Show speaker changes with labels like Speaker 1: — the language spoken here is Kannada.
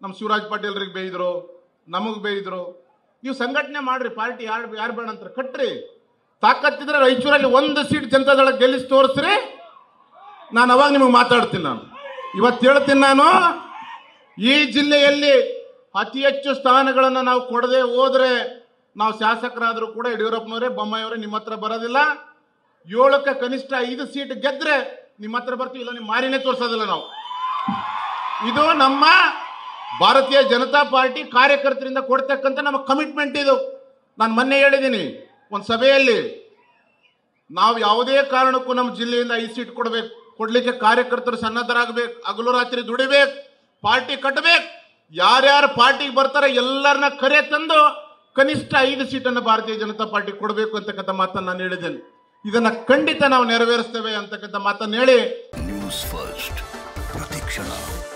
Speaker 1: ನಮ್ಮ ಶಿವರಾಜ್ ಪಾಟೀಲ್ರಿಗೆ ಬೇಯಿದ್ರು ನಮಗೆ ಬೇಯಿದ್ರು ನೀವು ಸಂಘಟನೆ ಮಾಡ್ರಿ ಪಾರ್ಟಿ ಯಾರು ಯಾರು ಬೇಡ ಅಂತಾರೆ ಕಟ್ರಿ ತಾಕತ್ತಿದ್ರೆ ರಾಯಚೂರಲ್ಲಿ ಒಂದು ಸೀಟ್ ಜನತಾದಳ ಗೆಲ್ಲಿಸಿ ತೋರಿಸ್ರಿ ನಾನು ಅವಾಗ ನಿಮಗೆ ಮಾತಾಡ್ತೀನಿ ನಾನು ಇವತ್ತು ಹೇಳ್ತೀನಿ ನಾನು ಈ ಜಿಲ್ಲೆಯಲ್ಲಿ ಅತಿ ಹೆಚ್ಚು ಸ್ಥಾನಗಳನ್ನು ನಾವು ಕೊಡದೆ ಹೋದ್ರೆ ನಾವು ಶಾಸಕರಾದರೂ ಕೂಡ ಯಡಿಯೂರಪ್ಪನವರೇ ಬೊಮ್ಮಾಯಿಯವರೇ ನಿಮ್ಮ ಹತ್ರ ಬರೋದಿಲ್ಲ ಏಳಕ್ಕೆ ಕನಿಷ್ಠ ಐದು ಸೀಟ್ ಗೆದ್ರೆ ನಿಮ್ಮ ಹತ್ರ ಬರ್ತೀವಿ ಇಲ್ಲ ನಿಮ್ಮ ಮಾರಿನೇ ತೋರಿಸೋದಿಲ್ಲ ನಾವು ಇದು ನಮ್ಮ ಭಾರತೀಯ ಜನತಾ ಪಾರ್ಟಿ ಕಾರ್ಯಕರ್ತರಿಂದ ಕೊಡ್ತಕ್ಕಂಥ ನಮ್ಮ ಕಮಿಟ್ಮೆಂಟ್ ಇದು ನಾನು ಮೊನ್ನೆ ಹೇಳಿದ್ದೀನಿ ಒಂದು ಸಭೆಯಲ್ಲಿ ನಾವು ಯಾವುದೇ ಕಾರಣಕ್ಕೂ ನಮ್ಮ ಜಿಲ್ಲೆಯಿಂದ ಐದು ಸೀಟ್ ಕೊಡ್ಬೇಕು ಕೊಡ್ಲಿಕ್ಕೆ ಕಾರ್ಯಕರ್ತರು ಸನ್ನದ್ಧರಾಗಬೇಕು ಹಗಲು ರಾತ್ರಿ ದುಡಿಬೇಕು ಪಾರ್ಟಿ ಕಟ್ಟಬೇಕು ಯಾರ್ಯಾರು ಪಾರ್ಟಿಗೆ ಬರ್ತಾರೆ ಎಲ್ಲರನ್ನ ಕರೆ ತಂದು ಕನಿಷ್ಠ ಐದು ಸೀಟನ್ನು ಭಾರತೀಯ ಜನತಾ ಪಾರ್ಟಿ ಕೊಡಬೇಕು ಅಂತಕ್ಕಂಥ ಮಾತನ್ನು ನಾನು ಹೇಳಿದ್ದೇನೆ ಇದನ್ನ ಖಂಡಿತ ನಾವು ನೆರವೇರಿಸ್ತೇವೆ ಅಂತಕ್ಕಂಥ ಮಾತನ್ನು ಹೇಳಿ
Speaker 2: ನ್ಯೂಸ್ ಫಸ್ಟ್ ಪ್ರತಿಕ್ಷಣ